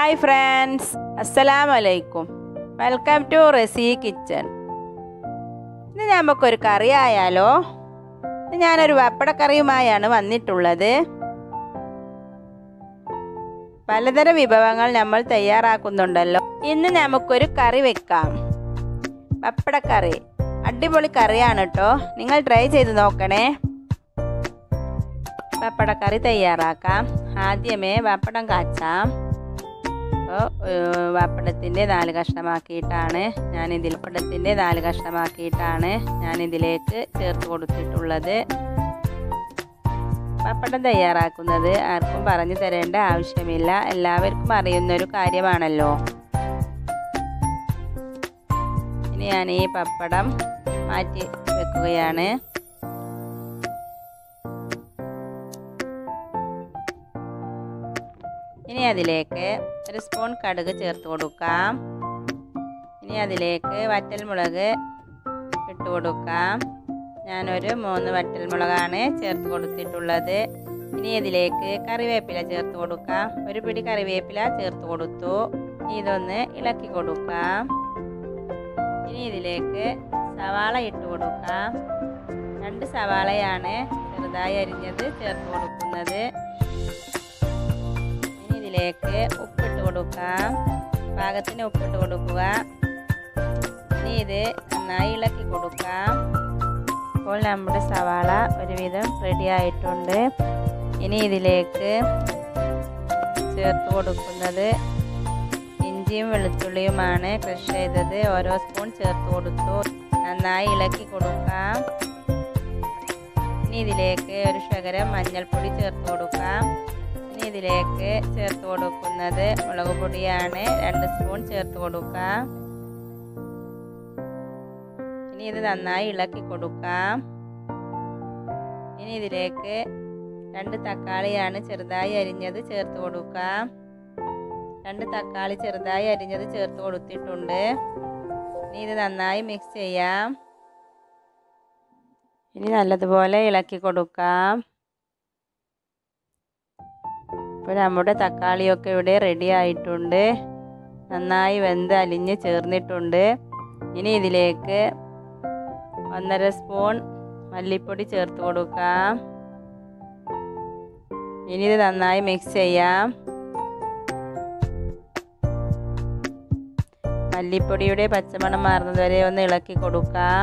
hi friends അസ്സലാമു അലൈക്കും welcome to റെസി kitchen ഇന്ന് നമുക്കൊരു കറി ആയാലോ ഇന്ന് ഞാനൊരു വപ്പടക്കറിയുമായാണ് വന്നിട്ടുള്ളത് പലതരം വിഭവങ്ങൾ നമ്മൾ തയ്യാറാക്കുന്നുണ്ടല്ലോ ഇന്ന് നമുക്കൊരു കറി വെക്കാം പപ്പടക്കറി അടിപൊളി കറിയാണ് കേട്ടോ നിങ്ങൾ ട്രൈ ചെയ്ത് നോക്കണേ പപ്പടക്കറി തയ്യാറാക്കാം ആദ്യമേ പപ്പടം കാച്ചാം അപ്പോൾ പപ്പടത്തിൻ്റെ നാല് കഷ്ണമാക്കിയിട്ടാണ് ഞാൻ ഇതിൽ പപ്പടത്തിൻ്റെ നാല് കഷ്ണമാക്കിയിട്ടാണ് ഞാൻ ഇതിലേക്ക് ചേർത്ത് കൊടുത്തിട്ടുള്ളത് പപ്പടം തയ്യാറാക്കുന്നത് ആർക്കും പറഞ്ഞു തരേണ്ട ആവശ്യമില്ല എല്ലാവർക്കും അറിയുന്ന ഒരു കാര്യമാണല്ലോ ഇനി ഞാൻ ഈ പപ്പടം മാറ്റി വെക്കുകയാണ് ഇനി അതിലേക്ക് ഒരു സ്പൂൺ കടുക് ചേർത്ത് കൊടുക്കാം ഇനി അതിലേക്ക് വറ്റൽമുളക് ഇട്ട് കൊടുക്കാം ഞാനൊരു മൂന്ന് വറ്റൽമുളകാണ് ചേർത്ത് കൊടുത്തിട്ടുള്ളത് ഇനി ഇതിലേക്ക് കറിവേപ്പില ചേർത്ത് കൊടുക്കാം ഒരു പിടി കറിവേപ്പില ചേർത്ത് കൊടുത്തു ഇതൊന്ന് ഇളക്കി കൊടുക്കാം ഇനി ഇതിലേക്ക് സവാള ഇട്ട് കൊടുക്കാം രണ്ട് സവാളയാണ് ചെറുതായി അരിഞ്ഞത് ചേർത്ത് കൊടുക്കുന്നത് ഇനി ഇതിലേക്ക് ഉപ്പിട്ട് കൊടുക്കാം പാകത്തിന് ഉപ്പിട്ട് കൊടുക്കുക ഇനി ഇത് നന്നായി ഇളക്കി കൊടുക്കാം ഇപ്പോൾ നമ്മുടെ സവാള ഒരുവിധം റെഡി ആയിട്ടുണ്ട് ഇനി ഇതിലേക്ക് ചേർത്ത് കൊടുക്കുന്നത് ഇഞ്ചിയും വെളുത്തുള്ളിയുമാണ് ക്രഷ് ചെയ്തത് ഓരോ സ്പൂൺ ചേർത്ത് കൊടുത്തു നന്നായി ഇളക്കി കൊടുക്കാം ഇനി ഇതിലേക്ക് ഒരു ശകരം മഞ്ഞൾപ്പൊടി ചേർത്ത് കൊടുക്കാം ഇനി ഇതിലേക്ക് ചേർത്ത് കൊടുക്കുന്നത് മുളക് പൊടിയാണ് രണ്ട് സ്പൂൺ ചേർത്ത് കൊടുക്കാം ഇനി ഇത് നന്നായി ഇളക്കി കൊടുക്കാം ഇനി ഇതിലേക്ക് രണ്ട് തക്കാളിയാണ് ചെറുതായി അരിഞ്ഞത് ചേർത്ത് കൊടുക്കാം രണ്ട് തക്കാളി ചെറുതായി അരിഞ്ഞത് ചേർത്ത് കൊടുത്തിട്ടുണ്ട് ഇനി ഇത് നന്നായി മിക്സ് ചെയ്യാം ഇനി നല്ലതുപോലെ ഇളക്കി കൊടുക്കാം ഇപ്പോൾ നമ്മുടെ തക്കാളിയൊക്കെ ഇവിടെ റെഡി ആയിട്ടുണ്ട് നന്നായി വെന്ത് അലിഞ്ഞ് ചേർന്നിട്ടുണ്ട് ഇനി ഇതിലേക്ക് ഒന്നര സ്പൂൺ മല്ലിപ്പൊടി ചേർത്ത് കൊടുക്കാം ഇനി ഇത് നന്നായി മിക്സ് ചെയ്യാം മല്ലിപ്പൊടിയുടെ പച്ചമണം മാറുന്നത് വരെ ഒന്ന് ഇളക്കി കൊടുക്കാം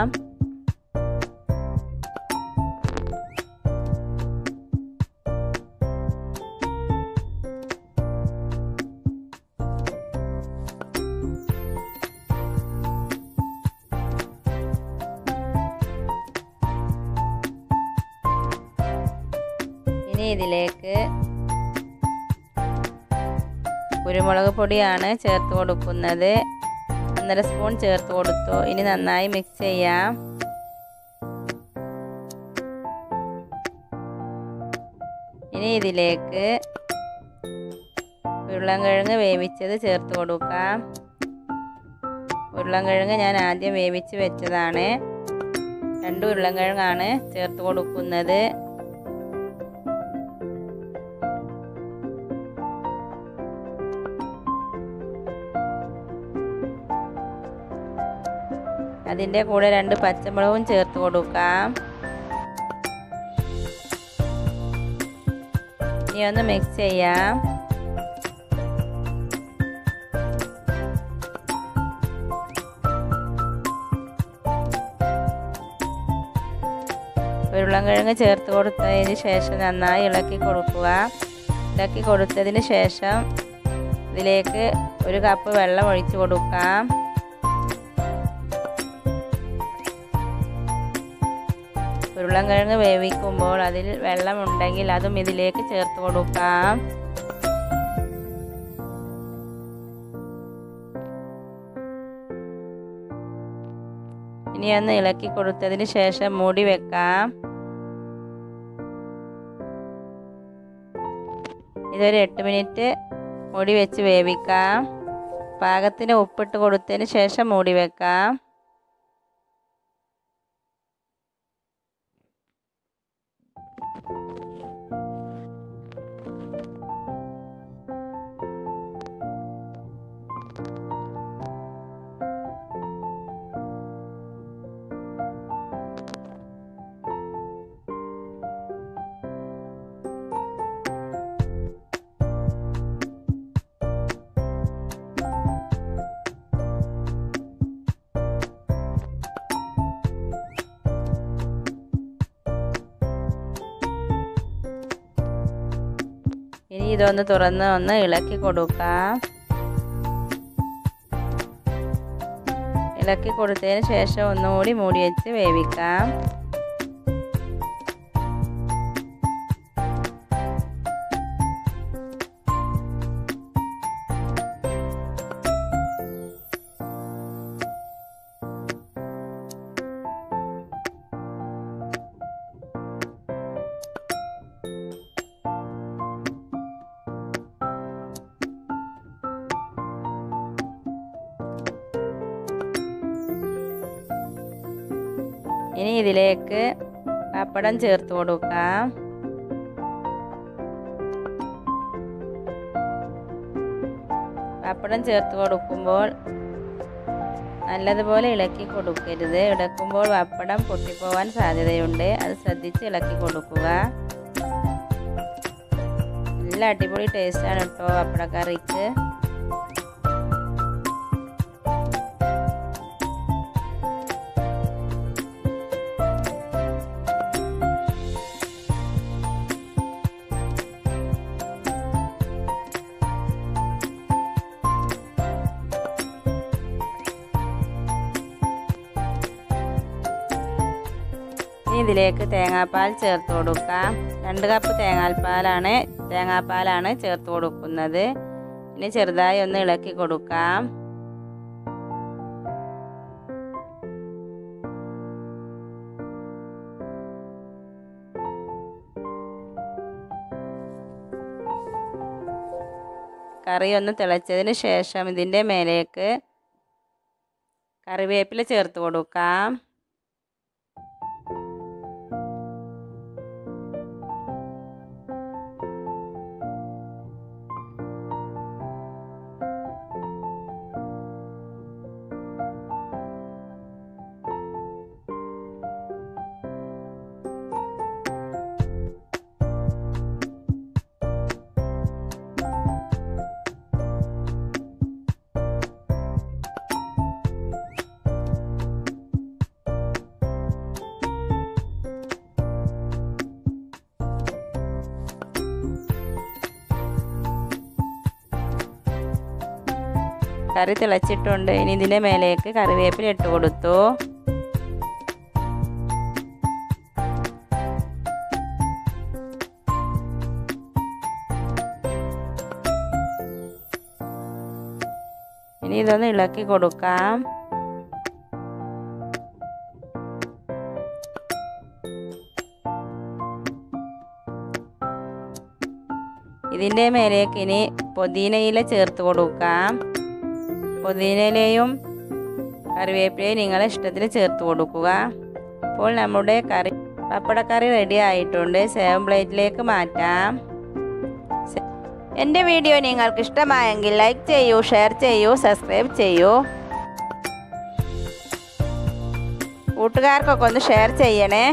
ഇനി ഇതിലേക്ക് കുരുമുളക് പൊടിയാണ് ചേർത്ത് കൊടുക്കുന്നത് ഒന്നര സ്പൂൺ ചേർത്ത് കൊടുത്തു ഇനി നന്നായി മിക്സ് ചെയ്യാം ഇനി ഇതിലേക്ക് ഉരുളൻകിഴങ്ങ് വേവിച്ചത് ചേർത്ത് കൊടുക്കാം ഉരുളൻകിഴങ്ങ് ഞാൻ ആദ്യം വേവിച്ച് വെച്ചതാണ് രണ്ട് ഉരുളൻകിഴങ്ങാണ് ചേർത്ത് കൊടുക്കുന്നത് അതിൻ്റെ കൂടെ രണ്ട് പച്ചമുളകും ചേർത്ത് കൊടുക്കാം ഇനി ഒന്ന് മിക്സ് ചെയ്യാം ഉരുളൻകിഴങ്ങ് ചേർത്ത് കൊടുത്തതിന് ശേഷം നന്നായി ഇളക്കി കൊടുക്കുക ഇളക്കി കൊടുത്തതിന് ശേഷം ഇതിലേക്ക് ഒരു കപ്പ് വെള്ളം ഒഴിച്ചു കൊടുക്കാം ഉരുളൻകിഴങ്ങ് വേവിക്കുമ്പോൾ അതിൽ വെള്ളമുണ്ടെങ്കിൽ അതും ഇതിലേക്ക് ചേർത്ത് കൊടുക്കാം ഇനി ഒന്ന് ഇളക്കി കൊടുത്തതിന് ശേഷം മൂടി വെക്കാം ഇതൊരു എട്ട് മിനിറ്റ് മൂടി വെച്ച് വേവിക്കാം പാകത്തിന് ഉപ്പിട്ട് കൊടുത്തതിന് ശേഷം മൂടി വെക്കാം ഇനി ഇതൊന്ന് തുറന്ന് ഒന്ന് ഇളക്കി കൊടുക്കാം ഇളക്കി കൊടുത്തതിന് ശേഷം ഒന്നുകൂടി മൂടി വെച്ച് വേവിക്കാം ഇനി ഇതിലേക്ക് പപ്പടം ചേർത്ത് കൊടുക്കാം പപ്പടം ചേർത്ത് കൊടുക്കുമ്പോൾ നല്ലതുപോലെ ഇളക്കി കൊടുക്കരുത് ഇളക്കുമ്പോൾ പപ്പടം പൊട്ടിപ്പോവാൻ സാധ്യതയുണ്ട് അത് ശ്രദ്ധിച്ച് ഇളക്കി കൊടുക്കുക നല്ല അടിപൊളി ടേസ്റ്റാണ് കേട്ടോ പപ്പടക്കറിക്ക് ഇനി ഇതിലേക്ക് തേങ്ങാപ്പാൽ ചേർത്ത് കൊടുക്കാം രണ്ട് കപ്പ് തേങ്ങാപ്പാലാണ് തേങ്ങാപ്പാലാണ് ചേർത്ത് കൊടുക്കുന്നത് ഇനി ചെറുതായി ഒന്ന് ഇളക്കി കൊടുക്കാം കറി ഒന്ന് തിളച്ചതിന് ശേഷം ഇതിൻ്റെ മേലേക്ക് കറിവേപ്പില ചേർത്ത് കൊടുക്കാം കറി തിളച്ചിട്ടുണ്ട് ഇനി ഇതിൻ്റെ മേലേക്ക് കറിവേപ്പില ഇട്ട് കൊടുത്തു ഇനി ഇതൊന്ന് ഇളക്കി കൊടുക്കാം ഇതിൻ്റെ മേലേക്ക് ഇനി പുതിനയില ചേർത്ത് കൊടുക്കാം പുതിനയിലയും കറിവേപ്പിലയും നിങ്ങളെ ഇഷ്ടത്തിന് ചേർത്ത് കൊടുക്കുക അപ്പോൾ നമ്മുടെ കറി പപ്പടക്കറി റെഡി ആയിട്ടുണ്ട് സേവൻ പ്ലേറ്റിലേക്ക് മാറ്റാം എൻ്റെ വീഡിയോ നിങ്ങൾക്ക് ഇഷ്ടമായെങ്കിൽ ലൈക്ക് ചെയ്യൂ ഷെയർ ചെയ്യൂ സബ്സ്ക്രൈബ് ചെയ്യൂ കൂട്ടുകാർക്കൊക്കെ ഒന്ന് ഷെയർ ചെയ്യണേ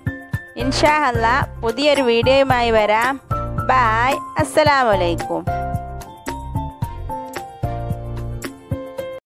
ഇൻഷാ അല്ല പുതിയൊരു വീഡിയോയുമായി വരാം ബായ് അസ്സലാമലൈക്കും